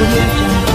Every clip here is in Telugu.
audio jungle.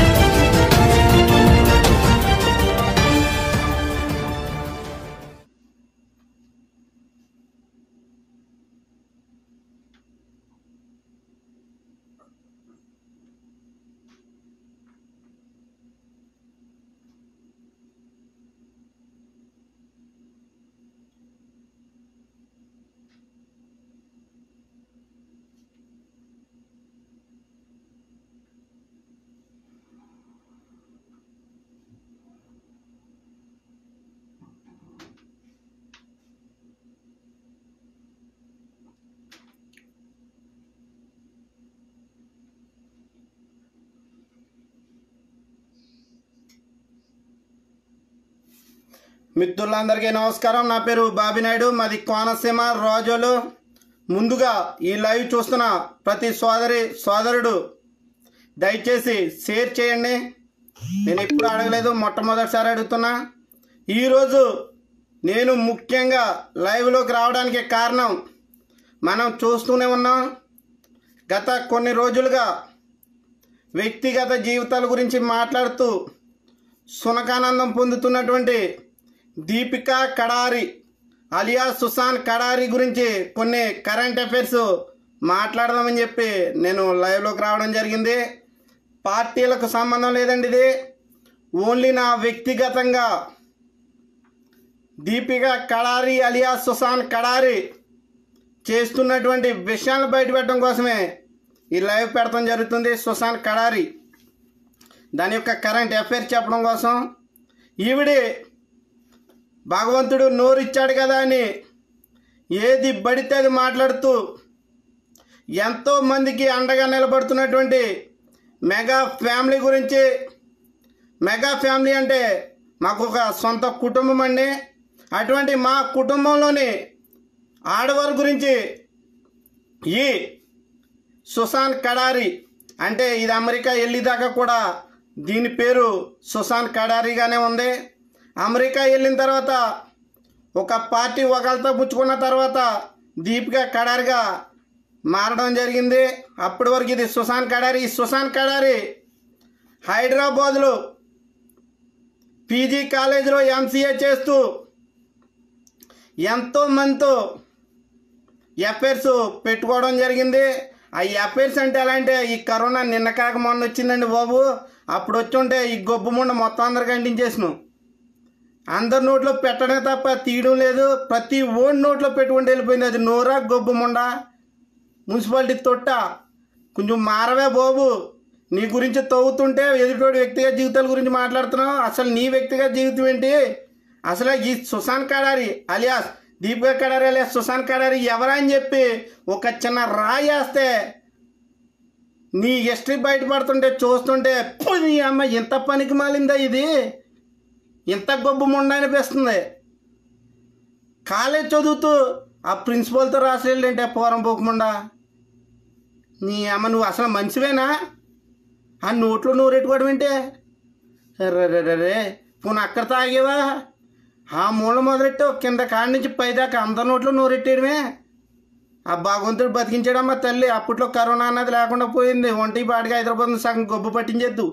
మిత్రులందరికీ నమస్కారం నా పేరు బాబినాయుడు మాది కోనసీమ రోజులు ముందుగా ఈ లైవ్ చూస్తున్న ప్రతి సోదరి సోదరుడు దయచేసి షేర్ చేయండి నేను ఎప్పుడు అడగలేదు మొట్టమొదటిసారి అడుగుతున్నా ఈరోజు నేను ముఖ్యంగా లైవ్లోకి రావడానికి కారణం మనం చూస్తూనే ఉన్నాం గత కొన్ని రోజులుగా వ్యక్తిగత జీవితాల గురించి మాట్లాడుతూ సునకానందం పొందుతున్నటువంటి దీపికా కడారి అలియా సుశాంత్ కడారి గురించి కొన్ని కరెంట్ అఫైర్స్ మాట్లాడదామని చెప్పి నేను లైవ్లోకి రావడం జరిగింది పార్టీలకు సంబంధం లేదండి ఇది ఓన్లీ నా వ్యక్తిగతంగా దీపికా కడారి అలియా సుశాంత్ కడారి చేస్తున్నటువంటి విషయాలను బయటపెట్టడం కోసమే ఈ లైవ్ పెడతాం జరుగుతుంది సుశాంత్ కడారి దాని యొక్క కరెంట్ అఫైర్ చెప్పడం కోసం ఈవిడే భగవంతుడు నోరిచ్చాడు కదా అని ఏది బడితే అది మాట్లాడుతూ ఎంతో మందికి అండగా నిలబడుతున్నటువంటి మెగా ఫ్యామిలీ గురించి మెగా ఫ్యామిలీ అంటే మాకు ఒక సొంత కుటుంబం అండి అటువంటి మా కుటుంబంలోని ఆడవారి గురించి ఈ సుశాంత్ కడారి అంటే ఇది అమెరికా వెళ్ళేదాకా కూడా దీని పేరు సుశాంత్ కడారిగానే ఉంది అమెరికా వెళ్ళిన తర్వాత ఒక పార్టీ ఒకళ్ళతో పుచ్చుకున్న తర్వాత దీపిక కడారిగా మారడం జరిగింది అప్పటి వరకు ఇది సుశాంత్ కడారి ఈ సుశాంత్ కడారి హైదరాబాద్లో పీజీ కాలేజీలో ఎంసీఏ చేస్తూ ఎంతో మందితో ఎఫైర్స్ పెట్టుకోవడం జరిగింది ఆ ఎఫైర్స్ అంటే ఎలా అంటే ఈ కరోనా నిన్న కాక మొన్న వచ్చిందండి బాబు అప్పుడు వచ్చి ఉంటే ఈ గొబ్బు ముండ మొత్తం అందరికి అంటించేసినాం అందరి నోట్లో పెట్టడమే తప్ప తీయడం లేదు ప్రతి ఓడి నోట్లో పెట్టుకుంటూ వెళ్ళిపోయింది అది నోరా గొబ్బు ముండ మున్సిపాలిటీ తొట్ట కొంచెం మారవే బాబు నీ గురించి తవ్వుతుంటే ఎదుటోడి వ్యక్తిగత జీవితాల గురించి మాట్లాడుతున్నావు అసలు నీ వ్యక్తిగత జీవితం ఏంటి అసలు ఈ సుశాంత్ కడారి అలియాస్ దీపికా కడారి అలియాస్ సుశాంత్ కడారి ఎవరా అని చెప్పి ఒక చిన్న రాయి వేస్తే నీ హిస్టరీ బయటపడుతుంటే చూస్తుంటే "ఫు, నీ అమ్మ ఇంత పనికి మాలిందా ఇది ఇంత గొప్ప ముండ అనిపిస్తుంది కాలేజ్ చదువుతూ ఆ ప్రిన్సిపల్తో రాసేళ్ళంటే పోరం పోకముండా నీ అమ్మ నువ్వు అసలు మంచివేనా ఆ నోట్లో నూరెట్టుకోవడం ఏంటే రే పోనీ అక్కడ తాగేవా ఆ మూల మొదలెట్టావు కింద కాడి నుంచి పైదాకా అందరి నోట్లో నూరెట్టేయడమే ఆ భగవంతుడు బతికించాడమ్మా తల్లి అప్పట్లో కరోనా అన్నది లేకుండా పోయింది ఒంటి పాటిగా హైదరాబాద్ సగం గొబ్బు పట్టించేద్దు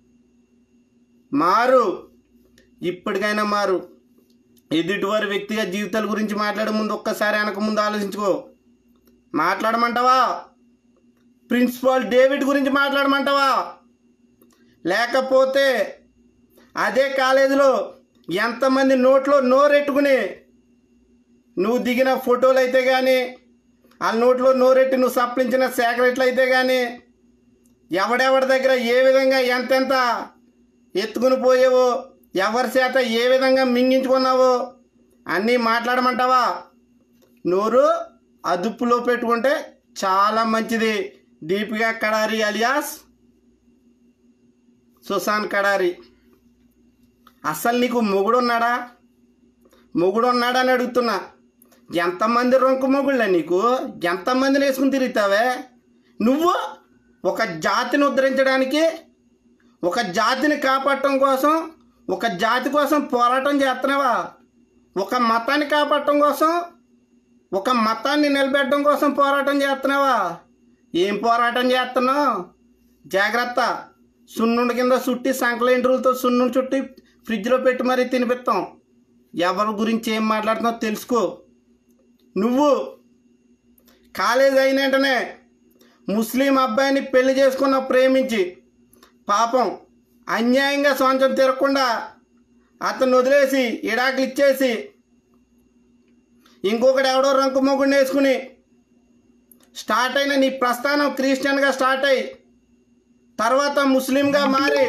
మారు ఇప్పటికైనా మారు ఎదుటివారి వ్యక్తిగత జీవితాల గురించి మాట్లాడే ముందు ఒక్కసారి వెనక ముందు ఆలోచించుకో మాట్లాడమంటావా ప్రిన్సిపాల్ డేవిడ్ గురించి మాట్లాడమంటావా లేకపోతే అదే కాలేజీలో ఎంతమంది నోట్లో నోరెట్టుకుని నువ్వు దిగిన ఫోటోలు అయితే కానీ ఆ నోట్లో నోరెట్టి నువ్వు సప్లించిన సేకరెట్లు అయితే కానీ ఎవడెవడి దగ్గర ఏ విధంగా ఎంతెంత ఎత్తుకుని పోయేవో ఎవరి చేత ఏ విధంగా మింగించుకున్నావో అన్నీ మాట్లాడమంటావా నోరు అదుపులో పెట్టుకుంటే చాలా మంచిది దీపికా కడారి అలియాస్ సుశాంత్ కడారి అసలు నీకు మొగుడు ఉన్నాడా మొగుడు ఉన్నాడా అని అడుగుతున్నా ఎంతమంది రొంకు మొగుళ్ళ నీకు ఎంతమందిని వేసుకుని తిరుగుతావే నువ్వు ఒక జాతిని ఉద్ధరించడానికి ఒక జాతిని కాపాడటం కోసం ఒక జాతి కోసం పోరాటం చేస్తున్నావా ఒక మతాన్ని కాపాడటం కోసం ఒక మతాన్ని నిలబెట్టడం కోసం పోరాటం చేస్తున్నావా ఏం పోరాటం చేస్తున్నావు జాగ్రత్త సున్నుండి కింద చుట్టి సంకలేంట్రులతో సున్నుండి చుట్టి ఫ్రిడ్జ్లో పెట్టి మరీ తినిపిస్తాం ఎవరి గురించి ఏం మాట్లాడుతున్నావు తెలుసుకో నువ్వు కాలేజ్ అయిన వెంటనే ముస్లిం అబ్బాయిని పెళ్లి చేసుకున్న ప్రేమించి పాపం అన్యాయంగా సొంతం తిరగకుండా అతను వదిలేసి ఇడాకులు ఇచ్చేసి ఇంకొకటి ఎవడో రంకు మొగుడిని వేసుకుని స్టార్ట్ అయిన నీ ప్రస్థానం క్రిస్టియన్గా స్టార్ట్ అయ్యి తర్వాత ముస్లింగా మారి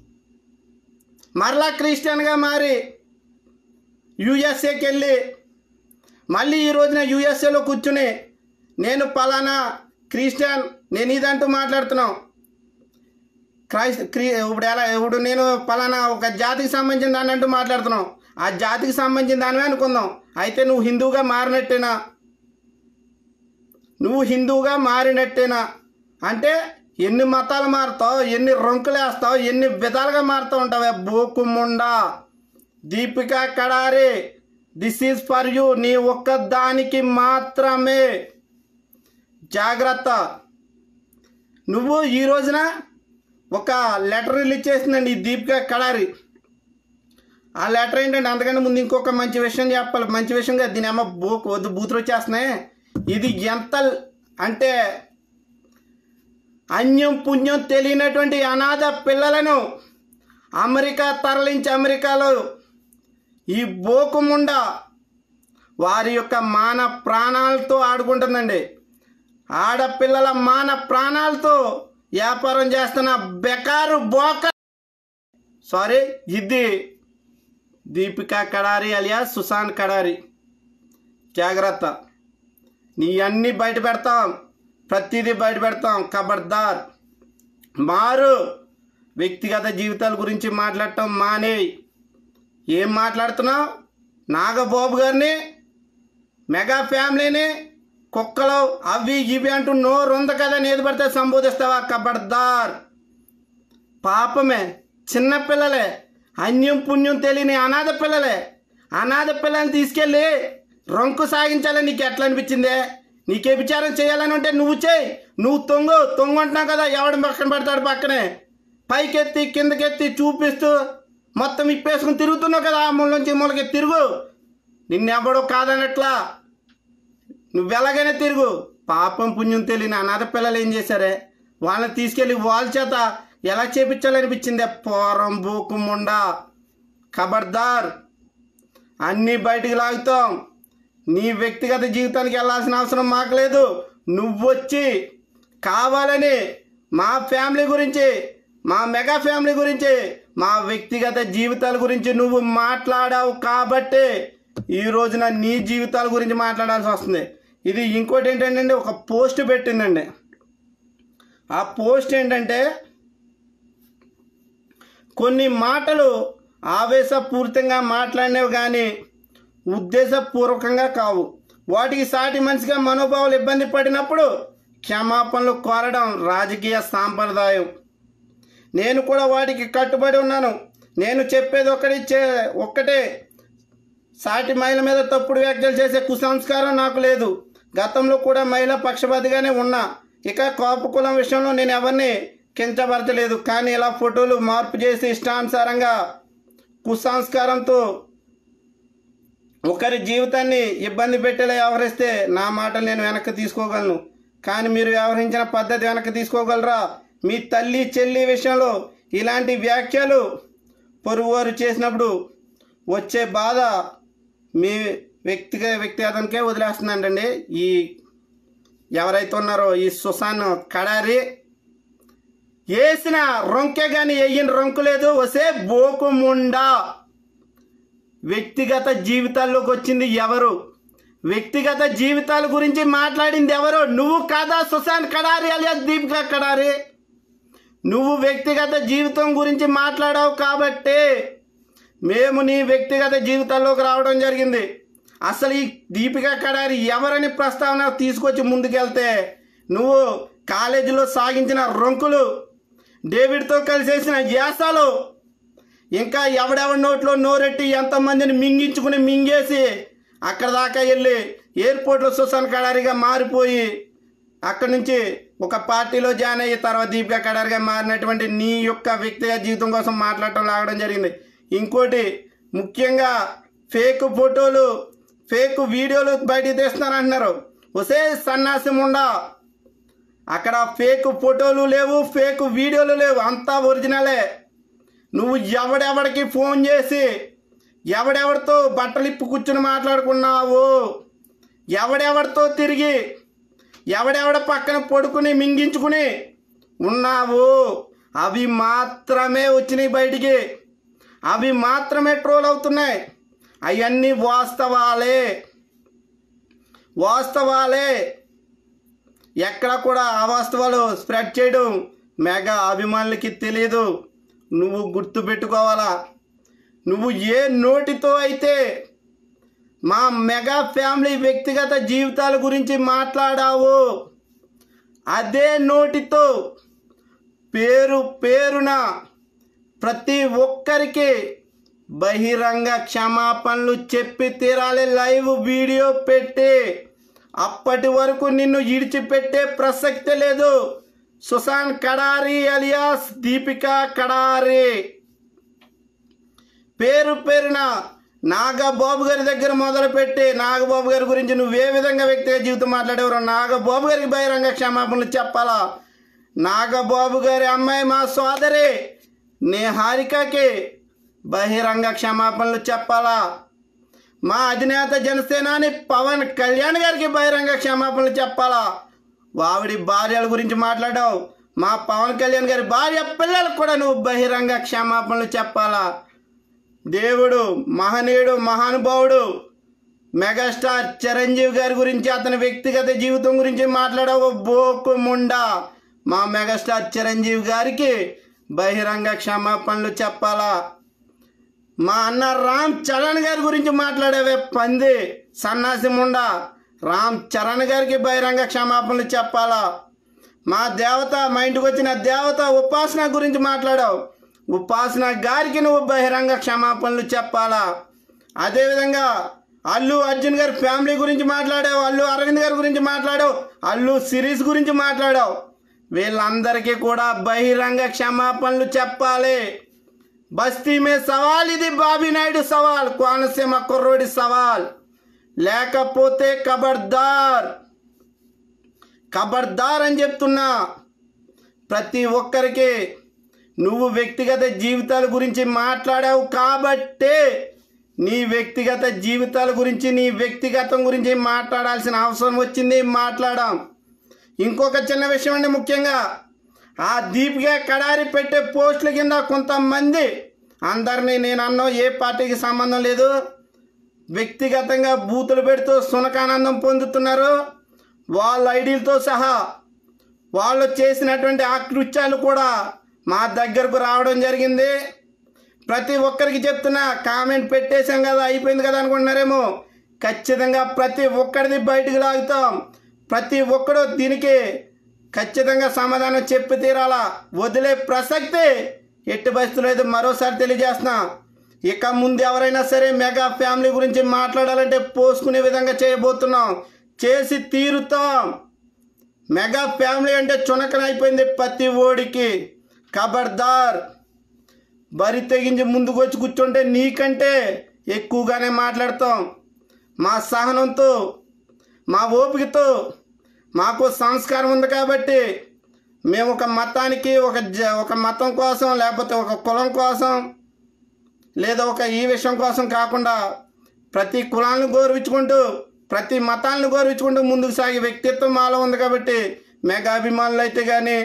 మరలా క్రిస్టియన్గా మారి యుఎస్ఏకి వెళ్ళి మళ్ళీ ఈ రోజున యుఎస్ఏలో కూర్చుని నేను పలానా క్రిస్టియన్ నేను ఇదంటూ మాట్లాడుతున్నాం క్రైస్త క్రీ ఇప్పుడు ఎలా ఇప్పుడు నేను పలానా ఒక జాతికి సంబంధించిన దాన్ని అంటూ మాట్లాడుతున్నాం ఆ జాతికి సంబంధించిన దానివే అనుకుందాం అయితే నువ్వు హిందువుగా మారినట్టేనా నువ్వు హిందువుగా మారినట్టేనా అంటే ఎన్ని మతాలు మారుతావు ఎన్ని రంకులు వేస్తావు ఎన్ని విధాలుగా మారుతూ ఉంటావే బోకుముండా Deepika Kadari this is for you నీ ఒక్క దానికి మాత్రమే జాగ్రత్త నువ్వు ఈ రోజున ఒక లెటర్ రిలీజ్ చేసిందండి ఈ దీపిక కడారి ఆ లెటర్ ఏంటంటే అంతకంటే ముందు ఇంకొక మంచి విషయం చెప్పాలి మంచి విషయంగా దీని ఏమో బూ వద్దు బూతులు వచ్చేస్తున్నాయి ఇది ఎంత అంటే అన్యం పుణ్యం తెలియనటువంటి అనాథ పిల్లలను అమెరికా తరలించి అమెరికాలో ఈ బోకుముండ వారి యొక్క మాన ప్రాణాలతో ఆడుకుంటుందండి ఆడపిల్లల మాన ప్రాణాలతో వ్యాపారం చేస్తున్న బెకారు బోక సారీ ఇది దీపికా కడారి అలియా సుశాంత్ కడారి జాగ్రత్త నీ అన్నీ బయట పెడతాం ప్రతిదీ బయట పెడతాం ఖబర్దార్ మారు వ్యక్తిగత జీవితాల గురించి మాట్లాడటం మానే ఏం మాట్లాడుతున్నావు నాగబాబు గారిని మెగా ఫ్యామిలీని కుక్కలు అవి ఇవి అంటూ నోరు ఉంది కదా ఏది పడితే సంబోధిస్తావా కబడ్దార్ పాపమే చిన్న పిల్లలే అన్యం పుణ్యం తెలియని అనాథ పిల్లలే అనాథ పిల్లల్ని తీసుకెళ్ళి రొంకు సాగించాలని నీకు ఎట్లా అనిపించిందే నీకే విచారం చేయాలని ఉంటే నువ్వు చేయి నువ్వు తొంగు తొంగు అంటున్నావు కదా ఎవడు పక్కన పడతాడు పక్కనే పైకెత్తి కిందకెత్తి చూపిస్తూ మొత్తం ఇప్పేసుకుని తిరుగుతున్నావు కదా ఆ మూల నుంచి ఈ మూలకి తిరుగు నిన్నెవడో కాదనట్లా నువ్వు ఎలాగైనా తిరుగు పాపం పుణ్యం తెలియని అనాథ పిల్లలు ఏం చేశారే వాళ్ళని తీసుకెళ్ళి వాళ్ళ చేత ఎలా చేపించాలనిపించిందే పోరం బూకుముండా ఖబర్దార్ అన్నీ బయటికి లాగుతాం నీ వ్యక్తిగత జీవితానికి వెళ్ళాల్సిన అవసరం మాకు లేదు నువ్వొచ్చి కావాలని మా ఫ్యామిలీ గురించి మా మెగా ఫ్యామిలీ గురించి మా వ్యక్తిగత జీవితాల గురించి నువ్వు మాట్లాడావు కాబట్టి ఈ రోజున నీ జీవితాల గురించి మాట్లాడాల్సి వస్తుంది ఇది ఇంకోటి ఏంటంటే ఒక పోస్ట్ పెట్టిందండి ఆ పోస్ట్ ఏంటంటే కొన్ని మాటలు ఆవేశపూరితంగా మాట్లాడినవి కానీ ఉద్దేశపూర్వకంగా కావు వాటికి సాటి మనిషిగా మనోభావాలు ఇబ్బంది పడినప్పుడు క్షమాపణలు కోరడం రాజకీయ సాంప్రదాయం నేను కూడా వాటికి కట్టుబడి ఉన్నాను నేను చెప్పేది ఒకటి చే ఒక్కటే సాటి మహిళ మీద తప్పుడు వ్యాఖ్యలు చేసే కుసంస్కారం నాకు లేదు గతంలో కూడా మహిళా పక్షపాతిగానే ఉన్నా ఇక కాపు కులం విషయంలో నేను ఎవరిని కించపరచలేదు కానీ ఇలా ఫోటోలు మార్పు చేసి ఇష్టానుసారంగా కుసంస్కారంతో ఒకరి జీవితాన్ని ఇబ్బంది పెట్టేలా వ్యవహరిస్తే నా మాటలు నేను వెనక్కి తీసుకోగలను కానీ మీరు వ్యవహరించిన పద్ధతి వెనక్కి తీసుకోగలరా మీ తల్లి చెల్లి విషయంలో ఇలాంటి వ్యాఖ్యలు పొరుగువారు చేసినప్పుడు వచ్చే బాధ మీ వ్యక్తిగత వ్యక్తిగతానికే వదిలేస్తుందంటండి ఈ ఎవరైతే ఉన్నారో ఈ సుసాన్ కడారి వేసిన రొంకే కానీ వేయని రొంకు లేదు వసే బోకుముండా వ్యక్తిగత జీవితాల్లోకి వచ్చింది ఎవరు వ్యక్తిగత జీవితాల గురించి మాట్లాడింది ఎవరు నువ్వు కాదా సుశాంత్ కడారి అలియా దీపికా కడారి నువ్వు వ్యక్తిగత జీవితం గురించి మాట్లాడావు కాబట్టే మేము నీ వ్యక్తిగత జీవితాల్లోకి రావడం జరిగింది అసలు ఈ దీపికా కడారి ఎవరని ప్రస్తావన తీసుకొచ్చి ముందుకెళ్తే నువ్వు కాలేజీలో సాగించిన రొంకులు డేవిడ్తో కలిసేసిన యాసాలు ఇంకా ఎవడెవడి నోట్లో నోరెట్టి ఎంతమందిని మింగించుకుని మింగేసి అక్కడ దాకా వెళ్ళి ఎయిర్పోర్ట్లో సుసాన్ కడారిగా మారిపోయి అక్కడి నుంచి ఒక పార్టీలో జాయిన్ అయ్యి తర్వాత దీపికా కడార్గా మారినటువంటి నీ యొక్క వ్యక్తిగత జీవితం కోసం మాట్లాడటం లాగడం జరిగింది ఇంకోటి ముఖ్యంగా ఫేక్ ఫోటోలు ఫేక్ వీడియోలు బయటికి తీస్తున్నారు అంటున్నారు ఒసే సన్నాసి ముండా అక్కడ ఫేక్ ఫోటోలు లేవు ఫేక్ వీడియోలు లేవు అంతా ఒరిజినలే నువ్వు ఎవడెవడికి ఫోన్ చేసి ఎవడెవడితో బట్టలు ఇప్పు కూర్చుని మాట్లాడుకున్నావు ఎవడెవడితో తిరిగి ఎవడెవడ పక్కన పడుకుని మింగించుకుని ఉన్నావు అవి మాత్రమే వచ్చినాయి బయటికి అవి మాత్రమే ట్రోల్ అవుతున్నాయి అవన్నీ వాస్తవాలే వాస్తవాలే ఎక్కడ కూడా అవాస్తవాలు స్ప్రెడ్ చేయడం మెగా అభిమానులకి తెలియదు నువ్వు గుర్తు పెట్టుకోవాలా నువ్వు ఏ నోటితో అయితే మా మెగా ఫ్యామిలీ వ్యక్తిగత జీవితాల గురించి మాట్లాడావు అదే నోటితో పేరు పేరున ప్రతి ఒక్కరికి బహిరంగ క్షమాపణలు చెప్పి తీరాలి లైవ్ వీడియో పెట్టి అప్పటి వరకు నిన్ను ఇడిచిపెట్టే ప్రసక్తే లేదు సుశాంత్ కడారి అలియాస్ దీపికా కడారి పేరు పేరున నాగబాబు గారి దగ్గర మొదలుపెట్టి నాగబాబు గారి గురించి నువ్వు ఏ విధంగా వ్యక్తిగత జీవితం మాట్లాడేవారో నాగబాబు గారికి బహిరంగ క్షమాపణలు చెప్పాలా నాగబాబు గారి అమ్మాయి మా సోదరి నేహారికకి బహిరంగ క్షమాపణలు చెప్పాలా మా అధినేత జనసేనాని పవన్ కళ్యాణ్ గారికి బహిరంగ క్షమాపణలు చెప్పాలా వావిడి భార్యల గురించి మాట్లాడావు మా పవన్ కళ్యాణ్ గారి భార్య పిల్లలకు కూడా నువ్వు బహిరంగ క్షమాపణలు చెప్పాలా దేవుడు మహనీయుడు మహానుభావుడు మెగాస్టార్ చిరంజీవి గారి గురించి అతని వ్యక్తిగత జీవితం గురించి మాట్లాడావు బోకు ముండా మా మెగాస్టార్ చిరంజీవి గారికి బహిరంగ క్షమాపణలు చెప్పాలా మా అన్న రామ్ చరణ్ గారి గురించి మాట్లాడేవే పంది సన్నాసి ముండా రామ్ చరణ్ గారికి బహిరంగ క్షమాపణలు చెప్పాలా మా దేవత మా ఇంటికి వచ్చిన దేవత ఉపాసన గురించి మాట్లాడావు ఉపాసన గారికి నువ్వు బహిరంగ క్షమాపణలు చెప్పాలా అదేవిధంగా అల్లు అర్జున్ గారి ఫ్యామిలీ గురించి మాట్లాడావు అల్లు అరవింద్ గారి గురించి మాట్లాడావు అల్లు సిరీస్ గురించి మాట్లాడావు వీళ్ళందరికీ కూడా బహిరంగ క్షమాపణలు చెప్పాలి బస్తీ మే సవాల్ ఇది బాబీ నాయుడు సవాల్ కోనసీమ కుర్రోడి సవాల్ లేకపోతే కబర్దార్ కబర్దార్ అని చెప్తున్నా ప్రతి ఒక్కరికి నువ్వు వ్యక్తిగత జీవితాల గురించి మాట్లాడావు కాబట్టే నీ వ్యక్తిగత జీవితాల గురించి నీ వ్యక్తిగతం గురించి మాట్లాడాల్సిన అవసరం వచ్చింది మాట్లాడాం ఇంకొక చిన్న విషయం అండి ముఖ్యంగా ఆ దీపిక కడారి పెట్టే పోస్టుల కింద కొంతమంది అందరినీ నేను అన్నో ఏ పార్టీకి సంబంధం లేదు వ్యక్తిగతంగా బూతులు పెడుతూ సునకానందం పొందుతున్నారు వాళ్ళ ఐడీలతో సహా వాళ్ళు చేసినటువంటి ఆకృత్యాలు కూడా మా దగ్గరకు రావడం జరిగింది ప్రతి ఒక్కరికి చెప్తున్నా కామెంట్ పెట్టేశాం కదా అయిపోయింది కదా అనుకుంటున్నారేమో ఖచ్చితంగా ప్రతి ఒక్కరిది బయటకు లాగుతాం ప్రతి ఒక్కడు దీనికి ఖచ్చితంగా సమాధానం చెప్పి తీరాలా వదిలే ప్రసక్తి ఎట్టి పరిస్థితులు లేదు మరోసారి తెలియజేస్తున్నా ఇక ముందు ఎవరైనా సరే మెగా ఫ్యామిలీ గురించి మాట్లాడాలంటే పోసుకునే విధంగా చేయబోతున్నాం చేసి తీరుతాం మెగా ఫ్యామిలీ అంటే చునకన అయిపోయింది ప్రతి ఓడికి ఖబర్దార్ బరి తెగించి ముందుకు వచ్చి కూర్చుంటే నీకంటే ఎక్కువగానే మాట్లాడతాం మా సహనంతో మా ఓపికతో మాకు సంస్కారం ఉంది కాబట్టి మేము ఒక మతానికి ఒక జ ఒక మతం కోసం లేకపోతే ఒక కులం కోసం లేదా ఒక ఈ విషయం కోసం కాకుండా ప్రతి కులాలను గౌరవించుకుంటూ ప్రతి మతాలను గౌరవించుకుంటూ ముందుకు సాగే వ్యక్తిత్వం మాలో ఉంది కాబట్టి మెగా అభిమానులు అయితే కానీ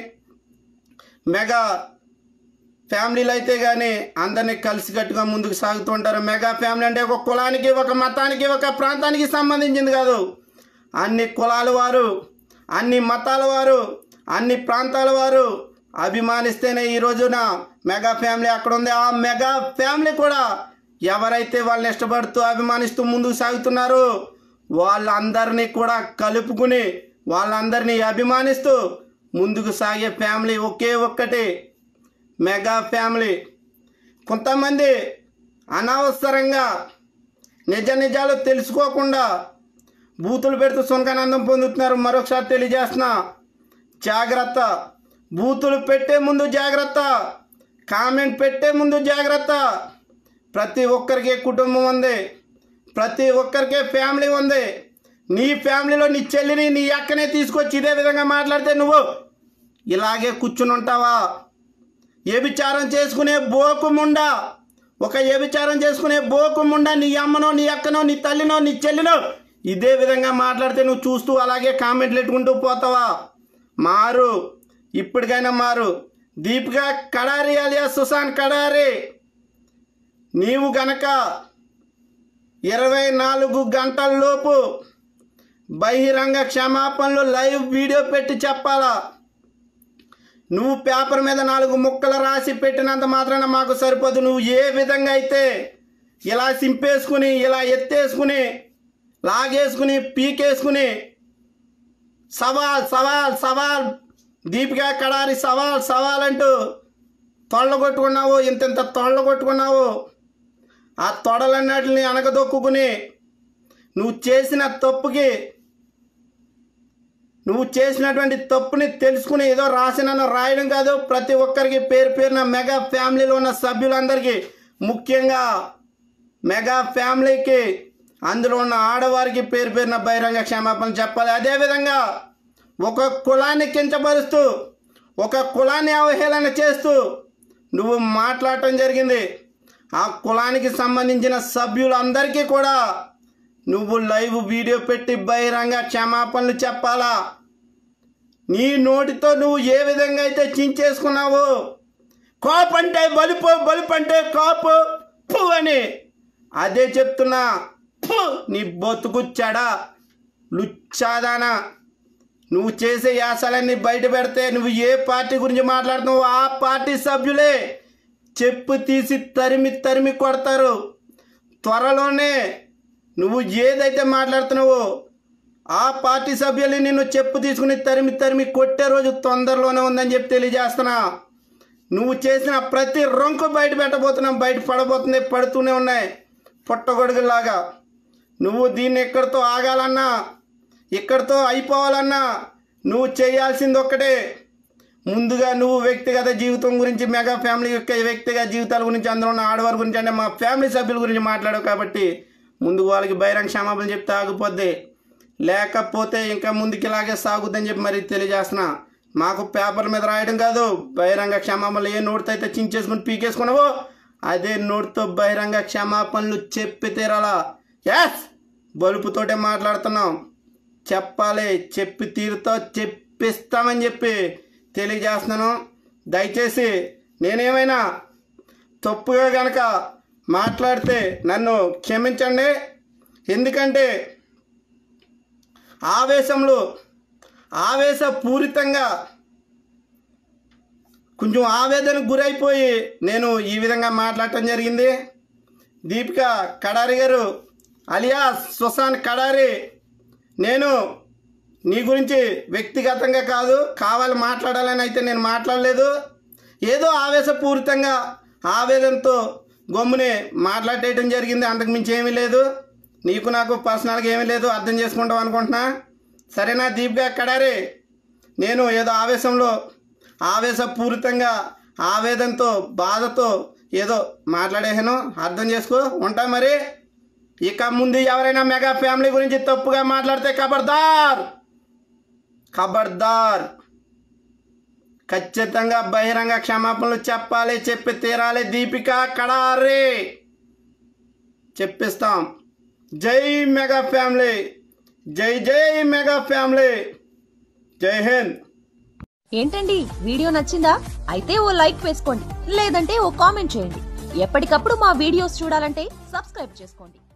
మెగా ఫ్యామిలీలు అయితే కానీ అందరినీ కలిసికట్టుగా ముందుకు సాగుతూ ఉంటారు మెగా ఫ్యామిలీ అంటే ఒక కులానికి ఒక మతానికి ఒక ప్రాంతానికి సంబంధించింది కాదు అన్ని కులాల వారు అన్ని మతాల వారు అన్ని ప్రాంతాల వారు అభిమానిస్తేనే ఈ రోజున మెగా ఫ్యామిలీ అక్కడ ఉంది ఆ మెగా ఫ్యామిలీ కూడా ఎవరైతే వాళ్ళని ఇష్టపడుతూ అభిమానిస్తూ ముందుకు సాగుతున్నారో వాళ్ళందరినీ కూడా కలుపుకుని వాళ్ళందరినీ అభిమానిస్తూ ముందుకు సాగే ఫ్యామిలీ ఒకే ఒక్కటి మెగా ఫ్యామిలీ కొంతమంది అనవసరంగా నిజ నిజాలు తెలుసుకోకుండా బూతులు పెడుతూ సునకానందం పొందుతున్నారు మరొకసారి తెలియజేస్తున్నా జాగ్రత్త బూతులు పెట్టే ముందు జాగ్రత్త కామెంట్ పెట్టే ముందు జాగ్రత్త ప్రతి ఒక్కరికి కుటుంబం ఉంది ప్రతి ఒక్కరికి ఫ్యామిలీ ఉంది నీ ఫ్యామిలీలో నీ చెల్లిని నీ అక్కనే తీసుకొచ్చి ఇదే విధంగా మాట్లాడితే నువ్వు ఇలాగే కూర్చుని ఉంటావా వ్యభిచారం చేసుకునే బోకుముండా ఒక వ్యభిచారం చేసుకునే బోకుముండా నీ అమ్మనో నీ అక్కనో నీ తల్లినో నీ చెల్లినో ఇదే విధంగా మాట్లాడితే నువ్వు చూస్తూ అలాగే కామెంట్లు పెట్టుకుంటూ పోతావా మారు ఇప్పటికైనా మారు దీపిక కడారి అలియా సుశాంత్ కడారి నీవు గనక ఇరవై నాలుగు గంటల లోపు బహిరంగ క్షమాపణలు లైవ్ వీడియో పెట్టి చెప్పాలా నువ్వు పేపర్ మీద నాలుగు ముక్కలు రాసి పెట్టినంత మాత్రాన మాకు సరిపోదు నువ్వు ఏ విధంగా అయితే ఇలా సింపేసుకుని ఇలా ఎత్తేసుకుని లాగేసుకుని పీకేసుకుని సవాల్ సవాల్ సవాల్ దీపికా కడారి సవాల్ సవాల్ అంటూ తొళ్ళ కొట్టుకున్నావు ఇంత తొళ్ళ కొట్టుకున్నావు ఆ తొడలన్నిటిని అనగదొక్కుని నువ్వు చేసిన తప్పుకి నువ్వు చేసినటువంటి తప్పుని తెలుసుకుని ఏదో రాసినను రాయడం కాదు ప్రతి ఒక్కరికి పేరు పేరున మెగా ఫ్యామిలీలో ఉన్న సభ్యులందరికీ ముఖ్యంగా మెగా ఫ్యామిలీకి అందులో ఉన్న ఆడవారికి పేరు పేరున బహిరంగ క్షమాపణ చెప్పాలి అదేవిధంగా ఒక కులాన్ని కించపరుస్తూ ఒక కులాన్ని అవహేళన చేస్తూ నువ్వు మాట్లాడటం జరిగింది ఆ కులానికి సంబంధించిన సభ్యులందరికీ కూడా నువ్వు లైవ్ వీడియో పెట్టి బహిరంగ క్షమాపణలు చెప్పాలా నీ నోటితో నువ్వు ఏ విధంగా అయితే చించేసుకున్నావో కోప్ అంటే బలుపు బలుపు అంటే కోపు పు అని అదే చెప్తున్నా పు నీ బతుకు చెడ లుచ్చాదానా నువ్వు చేసే యాసలన్నీ బయట పెడితే నువ్వు ఏ పార్టీ గురించి మాట్లాడుతున్నావు ఆ పార్టీ సభ్యులే చెప్పు తీసి తరిమి తరిమి కొడతారు త్వరలోనే నువ్వు ఏదైతే మాట్లాడుతున్నావో ఆ పార్టీ సభ్యులు నిన్ను చెప్పు తీసుకుని తరిమి తరిమి కొట్టే రోజు తొందరలోనే ఉందని చెప్పి తెలియజేస్తున్నా నువ్వు చేసిన ప్రతి రొంకు బయట పెట్టబోతున్నావు బయట పడబోతుంది పడుతూనే ఉన్నాయి పుట్టగొడుగులాగా నువ్వు దీన్ని ఎక్కడితో ఆగాలన్నా ఇక్కడితో అయిపోవాలన్నా నువ్వు చేయాల్సింది ఒక్కటే ముందుగా నువ్వు వ్యక్తిగత జీవితం గురించి మెగా ఫ్యామిలీ యొక్క వ్యక్తిగత జీవితాల గురించి అందులో ఉన్న ఆడవారి గురించి అంటే మా ఫ్యామిలీ సభ్యుల గురించి మాట్లాడావు కాబట్టి ముందు వాళ్ళకి బహిరంగ క్షమాపణ చెప్తే ఆగిపోద్ది లేకపోతే ఇంకా ముందుకు ఇలాగే సాగుద్దని చెప్పి మరి తెలియజేస్తున్నా మాకు పేపర్ మీద రాయడం కాదు బహిరంగ క్షమాపణలు ఏ నోటితో అయితే చించేసుకుని పీకేసుకున్నావో అదే నోటితో బహిరంగ క్షమాపణలు చెప్పి తీరాలా ఎస్ బలుపుతోటే మాట్లాడుతున్నాం చెప్పాలి చెప్పి తీరుతో చెప్పిస్తామని చెప్పి తెలియజేస్తున్నాను దయచేసి నేనేమైనా తప్పుగా గనక మాట్లాడితే నన్ను క్షమించండి ఎందుకంటే ఆవేశంలో ఆవేశపూరితంగా కొంచెం ఆవేదనకు గురైపోయి నేను ఈ విధంగా మాట్లాడటం జరిగింది దీపిక కడారి గారు అలియా సుశాంత్ కడారి నేను నీ గురించి వ్యక్తిగతంగా కాదు కావాలి మాట్లాడాలని అయితే నేను మాట్లాడలేదు ఏదో ఆవేశపూరితంగా ఆవేదనతో గమ్మునే మాట్లాడేయడం జరిగింది అంతకు మించి ఏమీ లేదు నీకు నాకు పర్సనల్గా ఏమీ లేదు అర్థం చేసుకుంటావు అనుకుంటున్నా సరేనా దీప్గా కడారి నేను ఏదో ఆవేశంలో ఆవేశపూరితంగా ఆవేదనతో బాధతో ఏదో మాట్లాడేసాను అర్థం చేసుకో ఉంటా మరి ఇక ముందు ఎవరైనా మెగా ఫ్యామిలీ గురించి తప్పుగా మాట్లాడితే ఖబర్దార్ ఖబర్దార్ ఖచ్చితంగా బహిరంగ క్షమాపణలు చెప్పాలి చెప్పి తీరాలి దీపిక కడారి చెప్పిస్తాం జై మెగా ఫ్యామిలీ జై జై మెగా ఫ్యామిలీ జై హింద్ ఏంటండి వీడియో నచ్చిందా అయితే ఓ లైక్ వేసుకోండి లేదంటే ఓ కామెంట్ చేయండి ఎప్పటికప్పుడు మా వీడియోస్ చూడాలంటే సబ్స్క్రైబ్ చేసుకోండి